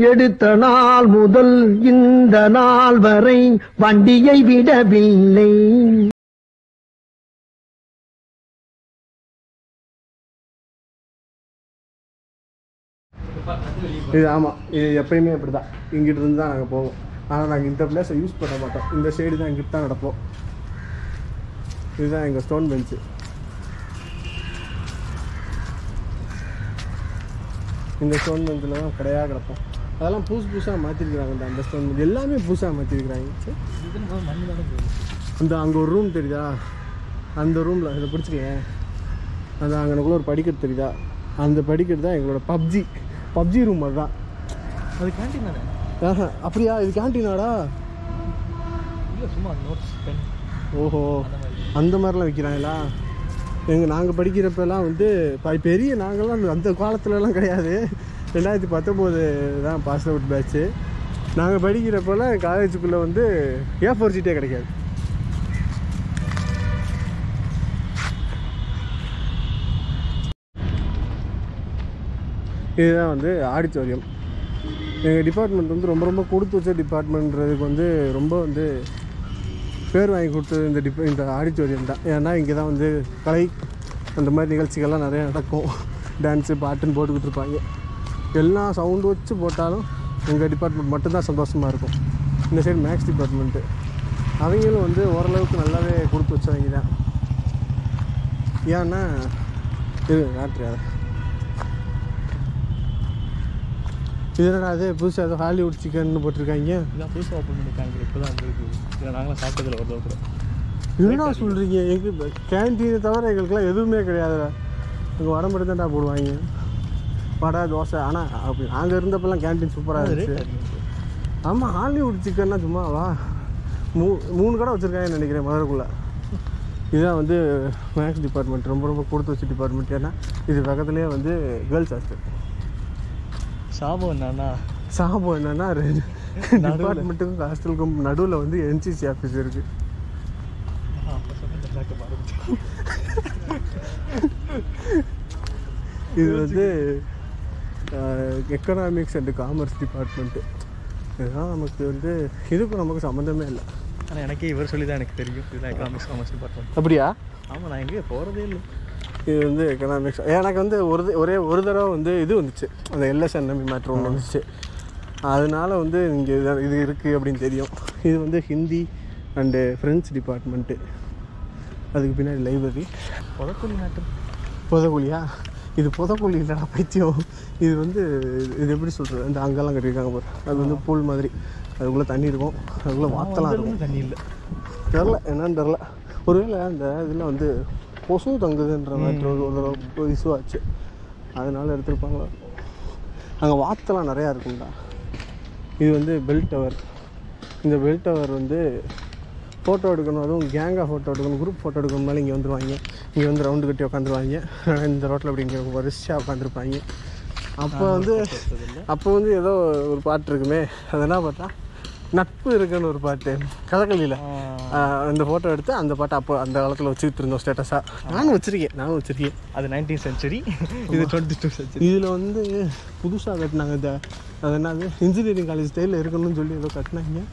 எடுத்த நாள் முதல் இந்த நாள் வரை வண்டியை விடவில்லை இது ஆமாம் இது எப்பயுமே அப்படி தான் இங்கிட்டு இருந்து தான் நாங்கள் போவோம் ஆனால் நாங்கள் இந்த பிளேஸை யூஸ் பண்ண மாட்டோம் இந்த சைடு தான் இங்கிட்டு தான் நடப்போம் இதுதான் எங்கள் ஸ்டோன் பெஞ்சு இந்த ஸ்டோன் பெஞ்சில் தான் கடையாக கிடப்போம் அதெல்லாம் புதுசு புதுசாக மாற்றிருக்கிறாங்க இந்த அந்த ஸ்டோன் பெஞ்ச் எல்லாமே புதுசாக மாற்றிருக்கிறாங்க அந்த அங்கே ஒரு ரூம் தெரியுதா அந்த ரூமில் இதை பிடிச்சிருக்கேன் அந்த அங்கனக்குள்ள ஒரு படிக்கட்டு தெரியுதா அந்த படிக்கட்டு தான் எங்களோட பப்ஜி பப்ஜி ரூம் அதுதான் அது கேண்டீன் தானே ஆஹா, அப்படியா இது கேன்டீனாடா இல்லை சும்மா நோட்ஸ் பென் ஓஹோ அந்த மாதிரிலாம் விற்கிறாங்களா எங்கள் நாங்கள் படிக்கிறப்பெல்லாம் வந்து ப- பெரிய நாங்கள்லாம் அந்த காலத்துலலாம் கிடையாது ரெண்டாயிரத்தி பத்தொம்போது தான் பாஸ் அவுட் பேட்ச்சு நாங்கள் படிக்கிறப்பெல்லாம் காலேஜுக்குள்ளே வந்து ஏ ஃபோர் சீட்டே கிடைக்காது இதுதான் வந்து ஆடிட்டோரியம் எங்கள் டிபார்ட்மெண்ட் வந்து ரொம்ப ரொம்ப கொடுத்து வச்ச டிபார்ட்மெண்ட்றதுக்கு வந்து ரொம்ப வந்து பேர் வாங்கி கொடுத்தது இந்த டிப இந்த ஆடிட்டோரியம் தான் ஏன்னா இங்கே தான் வந்து கலை அந்த மாதிரி நிகழ்ச்சிகள்லாம் நிறைய நடக்கும் டான்ஸு பாட்டுன்னு போட்டுக்கிட்டு இருப்பாங்க எல்லா சவுண்டு வச்சு போட்டாலும் எங்கள் டிபார்ட்மெண்ட் மட்டும்தான் சந்தோஷமாக இருக்கும் இந்த சைடு மேக்ஸ் டிபார்ட்மெண்ட்டு அவங்களும் வந்து ஓரளவுக்கு நல்லாவே கொடுத்து வச்சவங்க தான் ஏன்னா இரு காட்டுறேன் அதை. இது என்னடா அது புதுசாக ஏதோ ஹாலிவுட் சிக்கன் போட்டிருக்காங்க இதான் புதுசாக ஓப்பன் பண்ணிருக்காங்க இப்போ தான் வந்துருக்கு இல்லை நாங்களாம் சாப்பிட்டதில்ல ஒரு தடவை கூட என்னடா சொல்கிறீங்க எங்க கேன்டீனை தவிர எங்களுக்குலாம் எதுவுமே கிடையாதுடா எங்கள் வடம்படி தான்டா போடுவாங்க வடை தோசை ஆனால் அப்படி நாங்கள் இருந்தப்பெல்லாம் கேன்டீன் சூப்பராக இருந்துச்சு ஆமாம் ஹாலிவுட் சிக்கன்னா சும்மா வா மூ மூணு கடை வச்சுருக்காங்கன்னு நினைக்கிறேன் மதுரைக்குள்ளே இதுதான் வந்து மேக்ஸ் டிபார்ட்மெண்ட் ரொம்ப ரொம்ப கொடுத்து வச்ச டிபார்ட்மெண்ட் ஏன்னா இது பக்கத்துலேயே வந்து கேர்ள்ஸ் ஹாஸ்டல் சாபம் என்னன்னா சாபம் என்னன்னா டிபார்ட்மெண்ட்டுக்கும் ஹாஸ்டலுக்கும் நடுவில் வந்து என்சிசி ஆஃபீஸ் இருக்குது அப்போ சொன்ன பாருங்க இது வந்து எக்கனாமிக்ஸ் அண்ட் காமர்ஸ் டிபார்ட்மெண்ட்டு இதுதான் நமக்கு வந்து இதுக்கும் நமக்கு சம்மந்தமே இல்லை ஆனால் எனக்கே இவர் சொல்லி தான் எனக்கு தெரியும் இதுதான் எக்கனாமிக்ஸ் காமர்ஸ் டிபார்ட்மெண்ட் அப்படியா ஆமாம் நான் எங்கேயும் போகிறதே இல்லை இது வந்து எக்கனாமிக்ஸ் எனக்கு வந்து ஒரு தி- ஒரே ஒரு தடவை வந்து இது வந்துச்சு அந்த எல்எஸ்என்எம்பி மேட்ரு ஒன்று வந்துச்சு அதனால வந்து இங்கே இது இருக்குது அப்படின்னு தெரியும் இது வந்து ஹிந்தி அண்டு ஃப்ரெஞ்ச் டிபார்ட்மெண்ட்டு அதுக்கு பின்னாடி லைப்ரரி புதக்குழி நாட்டம் புதக்குழியா இது புதக்குழி இல்லைடா பைத்தியம் இது வந்து இது- இது எப்படி சொல்கிறது இந்த அங்கெல்லாம் கட்டியிருக்காங்க பாரு அது வந்து பூல் மாதிரி அதுக்குள்ளே தண்ணி இருக்கும் அதுக்குள்ளே வாத்தலாம் இருக்கும் தண்ணி இல்லை தெரில என்னன்னு தெரில ஒருவேளை அந்த இதில் வந்து கொசு தங்குதுன்ற மாதிரி ஒரு ஒரு தடவை இஷ்யூ ஆச்சு அதனால எடுத்திருப்பாங்களா அங்கே வாத்தெல்லாம் நிறையா இருக்கும்டா இது வந்து பெல் டவர் இந்த பெல் டவர் வந்து ஃபோட்டோ எடுக்கணும் அதுவும் கேங்காக ஃபோட்டோ எடுக்கணும் குரூப் ஃபோட்டோ எடுக்கணும்னால இங்கே வந்துருவாங்க இங்கே வந்து ரவுண்டு கட்டி உட்காந்துருவாங்க இந்த ரோட்டில் அப்படி இங்கே வரிசையாக உட்காந்துருப்பாங்க அப்போ வந்து அப்போ வந்து ஏதோ ஒரு பாட்டு இருக்குமே அது என்ன பாட்டா நட்பு இருக்குன்னு ஒரு பாட்டு கதகளியில் அந்த ஃபோட்டோ எடுத்து அந்த பாட்டை அப்போ அந்த காலத்தில் வச்சுக்கிட்டு இருந்தோம் ஸ்டேட்டஸாக நானும் வச்சுருக்கேன் நானும் வச்சுருக்கேன் அது நைன்டீன் சென்ச்சுரி இது டுவெண்ட்டி டூ சென்ச்சுரி இதில் வந்து புதுசாக கட்டினாங்க இந்த அது என்னது இன்ஜினியரிங் காலேஜ் ஸ்டைலில் இருக்கணும்னு சொல்லி ஏதோ கட்டினாங்க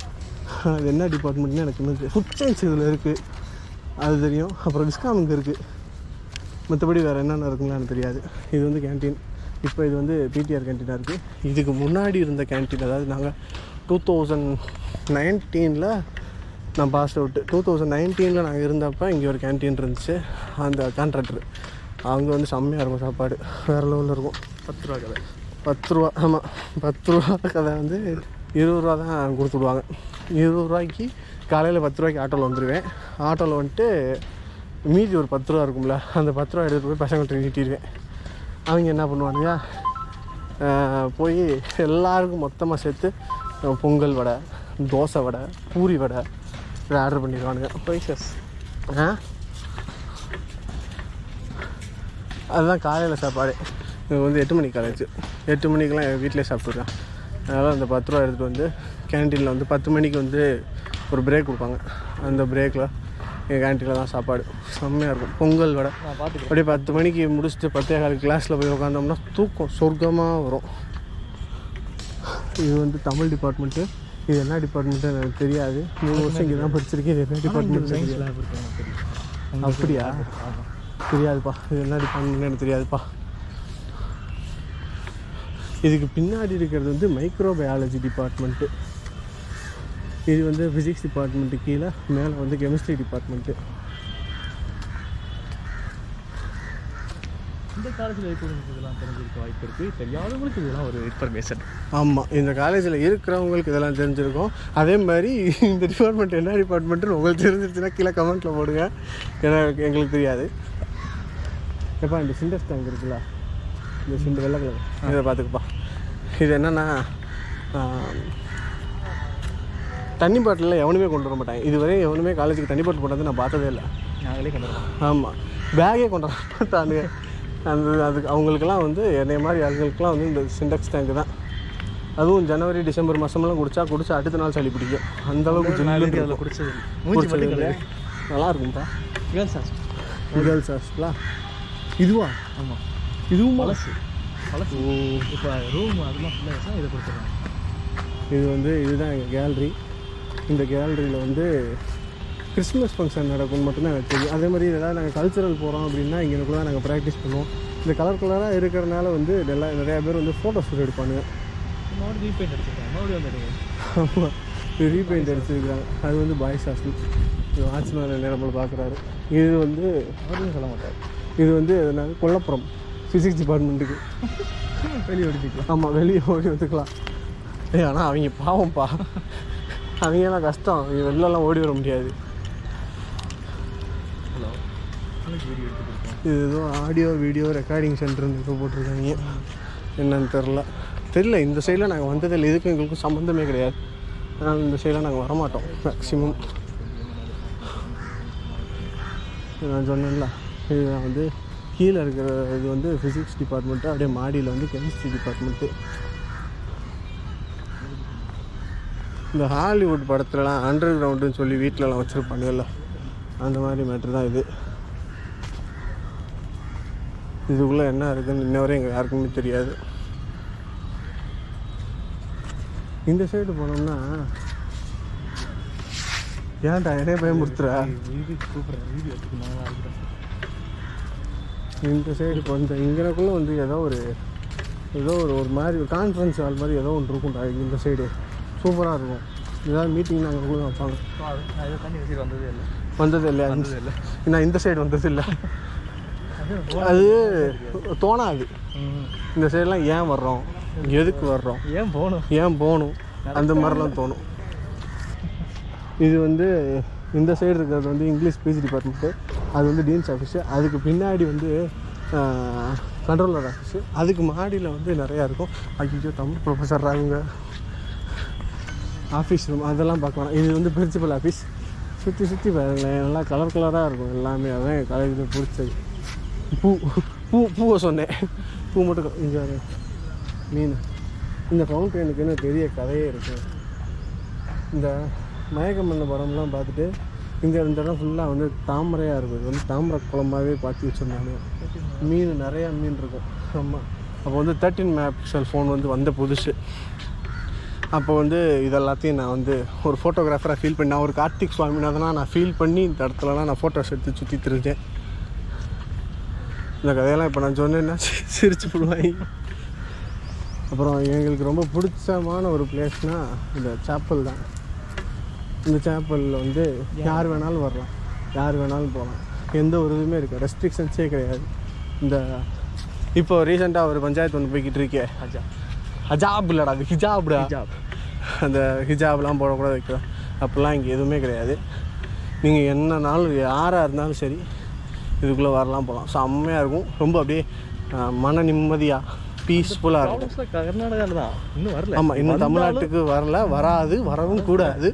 அது என்ன டிபார்ட்மெண்ட்னு எனக்கு இன்னும் ஃபுட் சயின்ஸ் இதில் இருக்குது அது தெரியும் அப்புறம் டிஸ்காம் இங்கே இருக்குது மற்றபடி வேறு என்னென்ன இருக்குங்களா எனக்கு தெரியாது இது வந்து கேன்டீன் இப்போ இது வந்து பிடிஆர் கேன்டீனாக இருக்குது இதுக்கு முன்னாடி இருந்த கேன்டீன் அதாவது நாங்கள் டூ தௌசண்ட் நைன்டீனில் நான் பாஸ் அவுட்டு டூ தௌசண்ட் நைன்டீனில் நாங்கள் இருந்தப்போ இங்கே ஒரு கேன்டீன் இருந்துச்சு அந்த கான்ட்ராக்டர் அவங்க வந்து செம்மையாக இருக்கும் சாப்பாடு வேறு லெவலில் இருக்கும் பத்து ரூபா கதை பத்து ரூபா ஆமாம் பத்து ரூபா கதை வந்து இருபது ரூபா தான் கொடுத்து விடுவாங்க இருபது ரூபாய்க்கு காலையில் பத்து ரூபாய்க்கு ஆட்டோவில் வந்துடுவேன் ஆட்டோவில் வந்துட்டு மீதி ஒரு பத்து ரூபா இருக்கும்ல அந்த பத்து ரூபா எடுத்துகிட்டு போய் பசங்கள்கிட்ட நீட்டிடுவேன் அவங்க என்ன பண்ணுவானுங்க ஆஹ் போய் எல்லாருக்கும் மொத்தமாக சேர்த்து அஹ் பொங்கல் வடை தோசை வடை பூரி வடை இதை ஆர்டர் பண்ணிடுவானுங்க ப்ரைஸஸ் ஆ அதுதான் காலையில் சாப்பாடு இது வந்து எட்டு மணிக்கு காலேஜ் எட்டு மணிக்கெலாம் என் வீட்டிலே சாப்பிட்ருக்கேன் அதனால் அந்த பத்து ரூபா எடுத்துகிட்டு வந்து கேன்டீனில் வந்து பத்து மணிக்கு வந்து ஒரு பிரேக் கொடுப்பாங்க அந்த பிரேக்கில் எங்கள் கேன்டீனில் தான் சாப்பாடு செம்மையாக இருக்கும் பொங்கல் வடை நான் பார்த்துக்கிறேன் அப்படியே பத்து மணிக்கு முடிச்சுட்டு பத்தே கால் கிளாஸில் போய் உட்காந்தோம்னா தூக்கம் சொர்க்கமாக வரும் இது வந்து தமிழ் டிபார்ட்மெண்ட்டு இது என்ன டிபார்ட்மெண்ட்டு எனக்கு தெரியாது மூணு வருஷம் இங்கே தான் படிச்சிருக்கேன் இது என்ன டிபார்ட்மெண்ட் சயின்ஸ் தெரியாது லேப் இருக்கு எனக்கு தெரியும் அப்படியா ஆமாம் தெரியாதுப்பா இது என்ன டிபார்ட்மெண்ட் எனக்கு தெரியாதுப்பா இதுக்கு பின்னாடி இருக்கிறது வந்து மைக்ரோபயாலஜி டிபார்ட்மெண்ட்டு இது வந்து ஃபிசிக்ஸ் டிபார்ட்மெண்ட்டு கீழே மேலே வந்து கெமிஸ்ட்ரி டிபார்ட்மெண்ட்டு இந்த காலேஜில் இருக்கிறவங்களுக்கு இதெல்லாம் தெரிஞ்சிருக்க வாய்ப்பு இருக்குது தெரியாதவங்களுக்கு இதெல்லாம் ஒரு இன்ஃபர்மேஷன் ஆமாம் இந்த காலேஜில் இருக்கிறவங்களுக்கு இதெல்லாம் தெரிஞ்சிருக்கும் அதே மாதிரி இந்த டிபார்ட்மெண்ட் என்ன டிபார்ட்மெண்ட்டுன்னு உங்களுக்கு தெரிஞ்சிருச்சுன்னா கீழே கமெண்ட்டில் போடுங்க ஏன்னா எங்களுக்கு தெரியாது எப்பா இந்த சிண்டஸ் டேங்க் இருக்குல்ல இந்த சிண்டு வெள்ளை கலர் இதை பார்த்துக்குப்பா இது என்னென்னா தண்ணி பாட்டிலில் எவனுமே கொண்டு வர மாட்டாங்க இதுவரை எவனுமே காலேஜுக்கு தண்ணி பாட்டில் போட்டது நான் பார்த்ததே இல்லை நாங்களே கொண்டு வரோம் ஆமாம் பேக்கே கொண்டு வர மாட்டானுங்க அந்த அதுக்கு அவங்களுக்கெல்லாம் வந்து என்னைய மாதிரி ஆளுங்களுக்குலாம் வந்து இந்த சிண்டெக்ஸ் டேங்க் தான் அதுவும் ஜனவரி டிசம்பர் மாதமெல்லாம் குடிச்சா குடிச்சா அடுத்த நாள் சளி பிடிக்கும் அந்த அளவுக்கு ஜில்லுன்னு அதில் இருக்கும். குடிச்சது மூஞ்சி குடிச்சது மட்டும் இல்லையா? கிடையாது நல்லா இருக்கும்ப்பா கேர்ள்ஸ் ஹாஸ்டல் கேர்ள்ஸ் ஹாஸ்டலா இதுவா ஆமாம் இதுவும் பழசு பழசு இப்போ ரூம் அதெல்லாம் ஃபுல்லாக வச்சா இதை கொடுத்துருவாங்க இது வந்து இதுதான் எங்கள் கேலரி இந்த கேலரியில் வந்து கிறிஸ்மஸ் ஃபங்க்ஷன் நடக்கும்னு மட்டும்தான் எனக்கு தெரியும் அதே மாதிரி ஏதாவது நாங்கள் கல்ச்சுரல் போகிறோம் அப்படின்னா இங்கேக்குள்ள தான் நாங்கள் ப்ராக்டிஸ் பண்ணுவோம் இந்த கலர் கலராக இருக்கிறனால வந்து நல்லா நிறையா பேர் வந்து ஃபோட்டோ ஷூட் எடுப்பானுங்க மறுபடியும் ரீபெயிண்ட் அடிச்சிருக்காங்க மறுபடியும் வந்துடுங்க ஆமாம் ரீபெயிண்ட் அடிச்சிருக்கிறாங்க அது வந்து பாய்ஸ் ஹாஸ்டல் இது வாட்ச்மேன் நேரம் பார்க்குறாரு இது வந்து மறுபடியும் சொல்ல மாட்டார் இது வந்து என்னது கொல்லப்புறம் ஃபிசிக்ஸ் டிபார்ட்மெண்ட்டுக்கு வெளியே ஓடிக்கலாம் ஆமாம் வெளியே ஓடி வந்துக்கலாம் ஏய் ஆனால் அவங்க பாவம்ப்பா அவங்கெல்லாம் கஷ்டம் அவங்க வெளிலலாம் ஓடி வர முடியாது ஹலோ வீடியோ எடுத்துருக்கோம் இது ஏதோ ஆடியோ வீடியோ ரெக்கார்டிங் சென்டர்னு இப்போ போட்டிருக்காங்க என்னன்னு தெரில தெரில இந்த சைடில் நாங்கள் வந்ததில்லை இதுக்கும் எங்களுக்கும் சம்மந்தமே கிடையாது அதனால் இந்த சைடில் நாங்கள் வரமாட்டோம் மேக்ஸிமம் நான் சொன்னேன்ல இது வந்து கீழே இருக்கிற இது வந்து ஃபிசிக்ஸ் டிபார்ட்மெண்ட்டு அப்படியே மாடியில் வந்து கெமிஸ்ட்ரி டிபார்ட்மெண்ட்டு இந்த ஹாலிவுட் படத்துலலாம் அண்டர் கிரவுண்டுன்னு சொல்லி வீட்டிலலாம் வச்சுருப்பானுங்கல்ல அந்த மாதிரி மேட்ரு தான் இது இதுக்குள்ளே என்ன இருக்குன்னு இன்ன வரை எங்கள் யாருக்குமே தெரியாது இந்த சைடு போனோம்னா ஏன்டா என்னைய பயமுறுத்துற வீடியோ சூப்பராக வீடியோ எடுத்துக்கணும் அதுக்கு இந்த சைடு இப்போ இந்த இங்கனக்குள்ளே வந்து ஏதோ ஒரு ஏதோ ஒரு ஒரு மாதிரி ஒரு கான்ஃபரன்ஸ் ஹால் மாதிரி ஏதோ ஒன்று இருக்கும்டா இந்த சைடு சூப்பராக இருக்கும் ஏதாவது மீட்டிங் நாங்கள் கூட வைப்பாங்க நான் இதை தண்ணி வச்சுட்டு வந்ததே இல்லை வந்தது இல்லையா வந்தது இல்லை நான் இந்த சைடு வந்தது இல்லை அது தோணாது ம் இந்த சைடெலாம் ஏன் வர்றோம் எதுக்கு வர்றோம் ஏன் போகணும் ஏன் போகணும் அந்த மாதிரிலாம் தோணும் இது வந்து இந்த சைடு இருக்கிறது வந்து இங்கிலீஷ் பிஜி டிபார்ட்மெண்ட்டு அது வந்து டீன்ஸ் ஆஃபீஸு அதுக்கு பின்னாடி வந்து கண்ட்ரோலர் ஆஃபீஸு அதுக்கு மாடியில் வந்து நிறையா இருக்கும் ஐயோ தமிழ் ப்ரொஃபஸர் அவங்க ஆஃபீஸ் ரூம் அதெல்லாம் பார்க்கலாம் இது வந்து பிரின்சிபல் ஆஃபீஸ் சுற்றி சுற்றி பாருங்களேன் நல்லா கலர் கலராக இருக்கும் எல்லாமே அதான் என் காலேஜில் பிடிச்சது பூ பூ பூவை சொன்னேன் பூ மட்டும் இங்கே பாரு. மீன் இந்த ஃபவுண்டனுக்குன்னு பெரிய கதையே இருக்கு இந்த மயக்கமண்ண படம்லாம் பார்த்துட்டு இந்த இந்த இடம் ஃபுல்லாக வந்து தாமரையாக இருக்கும் இது வந்து தாமரை குளமாகவே பார்த்து வச்சுருந்தாங்க மீன் நிறையா மீன் இருக்கும் ஆமாம் அப்போ வந்து தேர்ட்டின் மெகா பிக்சல் ஃபோன் வந்து வந்த புதுசு அப்போ வந்து இதெல்லாத்தையும் நான் வந்து ஒரு ஃபோட்டோகிராஃபராக ஃபீல் பண்ணி நான் ஒரு கார்த்திக் சுவாமிநாதனா நான் ஃபீல் பண்ணி இந்த இடத்துலலாம் நான் ஃபோட்டோஸ் எடுத்து சுற்றி திரிஞ்சேன் இந்த கதையெல்லாம் இப்போ நான் சொன்னேன்னா சி- சிரிச்சு போடுவாங்க அப்புறம் எங்களுக்கு ரொம்ப பிடிச்சமான ஒரு பிளேஸ்னால் இந்த சாப்பல் தான் இந்த சாப்பலில் வந்து யார் வேணாலும் வரலாம் யார் வேணாலும் போகலாம் எந்த ஒரு இதுவுமே இருக்குது ரெஸ்ட்ரிக்ஷன்ஸே கிடையாது இந்த இப்போ ரீசெண்டாக ஒரு பஞ்சாயத்து ஒன்று போய்கிட்டு இருக்கே அஜா ஹஜாப் இல்லைடா அது ஹிஜாப்டா ஹிஜாப். அந்த ஹிஜாப்லாம் போடக்கூடாது வைக்கலாம் அப்படிலாம் இங்கே எதுவுமே கிடையாது நீங்கள் என்ன நாள் யாராக இருந்தாலும் சரி இதுக்குள்ளே வரலாம் போகலாம் செம்மையாக இருக்கும் ரொம்ப அப்படியே ஆஹ், மன நிம்மதியாக பீஸ்ஃபுல்லாக இருக்கும் ப்ராப்ளம்ஸ்லாம் கர்நாடகாவில் தான் இன்னும் வரல ஆமாம் இன்னும் வந்தாலும் தமிழ்நாட்டுக்கு வரல வராது வரவும் கூடாது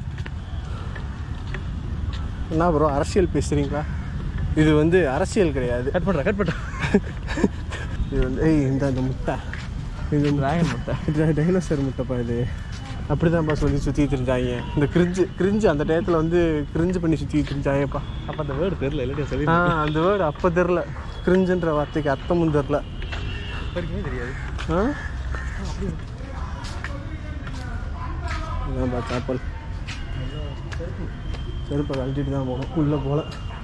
என்ன ப்ரோ அரசியல் பேசுகிறீங்களா இது வந்து அரசியல் கிடையாது கட் பண்ணுறேன் கட் பண்ணுறேன் இது வந்து ஏய் இந்த இந்த முட்டை இது டிராகன் முட்டை ட- டைனோசர் முட்டைப்பா இது அப்படிதான்ப்பா சொல்லி சுற்றி திரிஞ்சாங்க இந்த கிரிஞ்சு கிரிஞ்சு அந்த டயத்தில் வந்து கிரிஞ்சு பண்ணி சுற்றி திரிஞ்சாங்கப்பா அப்போ அந்த வேர்டு தெரியல இல்லாட்டி சொல்லி ஆ அந்த வேர்டு அப்போ தெரில கிரிஞ்சுன்ற வார்த்தைக்கு அர்த்தமும் தெரில வரைக்குமே தெரியாது ஆ இதான்பா சாப்பல் செருப்பை கழட்டிட்டு தான் போகணும் உள்ளே போகல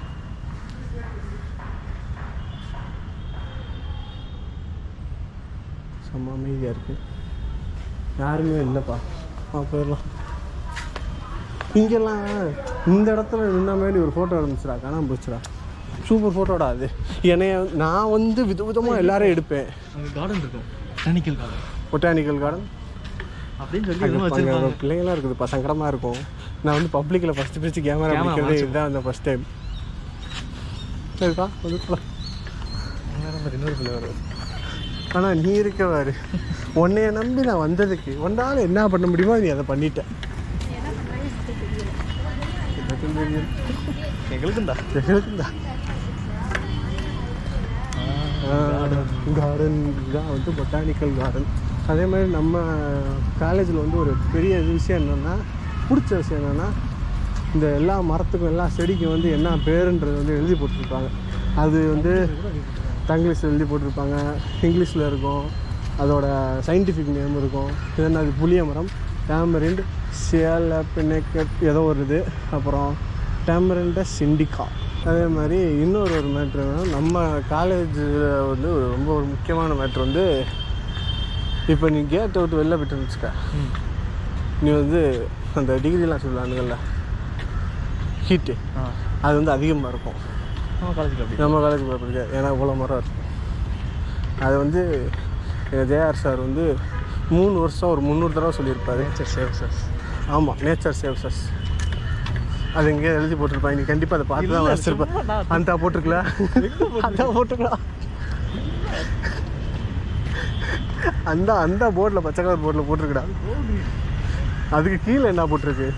செம்ம அமைதியாக இருக்குது யாருமே இல்லைப்பா ஆ போயிடலாம் இங்கெல்லாம் இந்த இடத்துல நின்ன மாதிரி ஒரு ஃபோட்டோ இருந்துச்சுடா காணாம போச்சுடா சூப்பர் ஃபோட்டோடா அது என்னைய நான் வந்து விதவிதமாக எல்லாரையும் எடுப்பேன் அங்கே கார்டன் இருக்கும் டெக்னிக்கல் கார்டன் பொட்டானிக்கல் கார்டன் அப்படின்னு சொல்லி அங்க எதுவும் பாருங்க, வச்சிருப்பாங்க அங்க பிள்ளைங்களாம் இருக்குதுப்பா சங்கடமாக இருக்கும் நான் வந்து பப்ளிக்கில் ஃபஸ்ட்டு ஃபஸ்ட்டு கேமரா Camera பிடிக்கிறதே மாட்டிச்சு. இதுதான் அந்த ஃபஸ்ட் டைம் சரிப்பா வந்து போலாம். வேற மாதிரி இன்னொரு பிள்ளை வரும் ஆனால் நீ இருக்கவாரு உன்னைய நம்பி நான் வந்ததுக்கு ஒன்றால் என்ன பண்ண முடியுமோ நீ அதை பண்ணிட்ட எனக்கும் தெரியும். எங்களுக்குண்டா எங்களுக்குந்தா கார்டன் தான் வந்து பொட்டானிக்கல் கார்டன் அதே மாதிரி நம்ம காலேஜில் வந்து ஒரு பெரிய விஷயம் என்னென்னா பிடிச்ச விஷயம் என்னென்னா இந்த எல்லா மரத்துக்கும் எல்லா செடிக்கும் வந்து என்ன பேருன்றது வந்து எழுதி போட்டிருப்பாங்க அது வந்து தங்கிலீஷில் எழுதி போட்டிருப்பாங்க இங்கிலீஷில் இருக்கும் அதோட சயின்டிஃபிக் நேம் இருக்கும் இது என்ன அது புளிய மரம் டேமரிண்ட் சேல பின்னெக்கட் ஏதோ ஒரு இது அப்புறம் டேமரிண்ட சிண்டிகா அதே மாதிரி இன்னொரு ஒரு மேட்ரு நம்ம காலேஜில் வந்து ஒரு ரொம்ப ஒரு முக்கியமான மேட்ரு வந்து இப்போ நீ கேட்டை விட்டு வெளில போயிட்டு வச்சுக்க ம் நீ வந்து அந்த டிகிரிலாம் சொல்லலானுங்கள்ல ஹீட்டு ஆ அது வந்து அதிகமாக இருக்கும் நம்ம காலேஜில் அப்படி நம்ம காலேஜ் போகிறதுக்கு ஏன்னா இவ்வளோ மரம் இருக்கும் அது வந்து ஜேஆர் சார் வந்து மூணு வருஷம் ஒரு முந்நூறு தடவை சொல்லியிருப்பாரு நேச்சர் சேவ் சார் ஆமாம் நேச்சர் சேவ்ஸஸ் அது எங்கேயோ எழுதி போட்டிருப்பாங்க நீ கண்டிப்பாக அதை பார்த்து தான் இல்ல, வச்சிருப்பேன் சும்மா நான் அந்த போட்டிருக்கல அந்த போட்டிருக்கலாம் அந்த அந்த போர்டில் பச்சை கலர் போர்டில் போட்டிருக்கடா அதுக்கு கீழே என்ன போட்டிருக்கு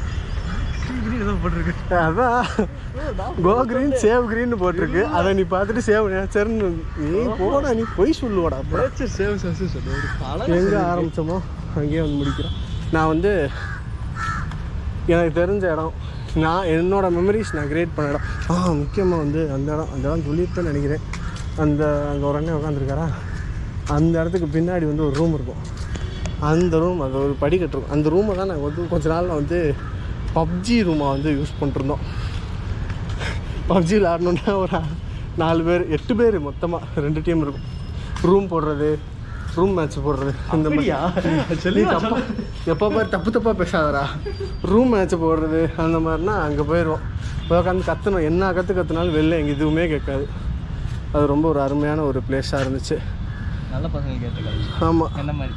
ஏதோ போட்டிருக்கு அதான் கோ கிரீன் சேவ் கிரீன் போட்டிருக்கு அதை நீ பார்த்துட்டு சேவ் நேச்சர்னு நீ போடா நீ பொய் சொல்லுவாடா அப்புறம் நேச்சர் சேவ் சார் சொல்லு ஒரு பழம் எங்கே ஆரம்பித்தோமோ அங்கேயே வந்து முடிக்கிறோம் நான் வந்து எனக்கு தெரிஞ்ச இடம் நான் என்னோட மெமரிஸ் நான் கிரியேட் பண்ண இடம் ஆ முக்கியமாக வந்து அந்த இடம் அந்த இடம் சொல்லியிருப்பேன்னு நினைக்கிறேன் அந்த அங்கே ஒரு அண்ணன் உட்காந்துருக்காரா அந்த இடத்துக்கு பின்னாடி வந்து ஒரு ரூம் இருக்கும் அந்த ரூம் அது ஒரு படிக்கட்டு இருக்கும் அந்த ரூமை தான் நாங்கள் வந்து கொஞ்ச நாளில் வந்து பப்ஜி ரூமாக வந்து யூஸ் பண்ணிருந்தோம் பப்ஜி விளாடணுன்னா ஒரு நாலு பேர் எட்டு பேர் மொத்தமாக ரெண்டு டீம் இருக்கும் ரூம் போடுறது ரூம் மேட்ச் போடுறது இந்த மாதிரி அப்படியா? நீ சொல்லி தப்பா எப்போ பாரு தப்பு தப்பாக பேசாதடா ரூம் மேட்ச் போடுறது அந்த மாதிரினா அங்கே போயிடுவோம் போய் உட்காந்து கத்தணும் என்ன கற்று கற்றுனாலும் வெளில எங்கள் எதுவுமே கேட்காது அது ரொம்ப ஒரு அருமையான ஒரு பிளேஸாக இருந்துச்சு நல்ல பசங்க கேட்ட காலேஜ் ஆமாம் என்ன மாதிரி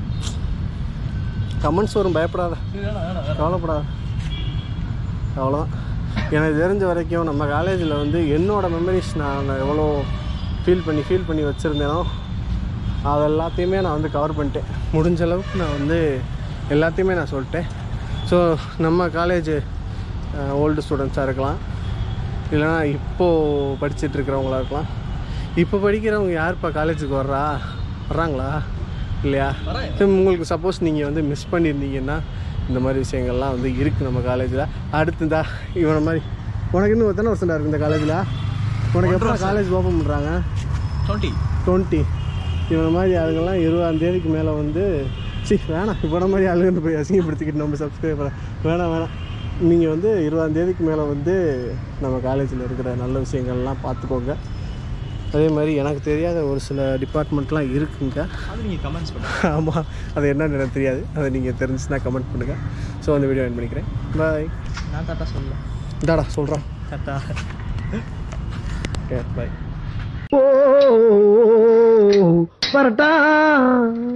கமெண்ட்ஸ் வரும் பயப்படாத வேணாம் வேணாம் வேணாம் கவலைப்படாத அவ்வளோதான் எனக்கு தெரிஞ்ச வரைக்கும் நம்ம காலேஜில் வந்து என்னோட மெமரிஸ் நான் எவ்வளோ ஃபீல் பண்ணி ஃபீல் பண்ணி வச்சுருந்தேனோ அது எல்லாத்தையுமே நான் வந்து கவர் பண்ணிட்டேன் முடிஞ்ச அளவுக்கு நான் வந்து எல்லாத்தையுமே நான் சொல்லிட்டேன் ஸோ நம்ம காலேஜ் ஓல்டு ஸ்டூடெண்ட்ஸாக இருக்கலாம் இல்லைனா இப்போது படிச்சுட்டு இருக்கிறவங்களா இருக்கலாம் இப்போ படிக்கிறவங்க யாருப்பா காலேஜுக்கு வர்றா வர்றாங்களா இல்லையா சரி, உங்களுக்கு சப்போஸ் நீங்கள் வந்து மிஸ் பண்ணியிருந்தீங்கன்னா இந்த மாதிரி விஷயங்கள்லாம் வந்து இருக்குது நம்ம காலேஜில் அடுத்து இந்த இவனை மாதிரி உனக்கு இன்னும் எத்தனை வருஷம் இருக்குது இந்த காலேஜில் உனக்கு எப்போ காலேஜ் ஓப்பன் பண்ணுறாங்க டுவெண்ட்டி டுவெண்ட்டி இவனை மாதிரி ஆளுங்கெல்லாம் இருபதாம் தேதிக்கு மேலே வந்து சி வேணாம் இவனை மாதிரி ஆளுங்கன்னு போய் அசிங்கப்படுத்திக்கிட்டு நம்ம சப்ஸ்கிரைபரை வேணாம் வேணாம் நீங்கள் வந்து இருபதாம் தேதிக்கு மேலே வந்து நம்ம காலேஜில் இருக்கிற நல்ல விஷயங்கள்லாம் பார்த்துக்கோங்க அதே மாதிரி எனக்கு தெரியாத ஒரு சில டிபார்ட்மெண்ட்லாம் இருக்குங்க அது நீங்கள் கமெண்ட்ஸ் பண்ணுங்க ஆமாம் அது என்னன்னு எனக்கு தெரியாது அதை நீங்கள் தெரிஞ்சுன்னா கமெண்ட் பண்ணுங்கள் ஸோ அந்த வீடியோ என் பண்ணிக்கிறேன் பாய் நான் டாட்டா சொல்லலாம் இந்தாடா சொல்கிறான் டாட்டா பாய் ஓ வரட்டா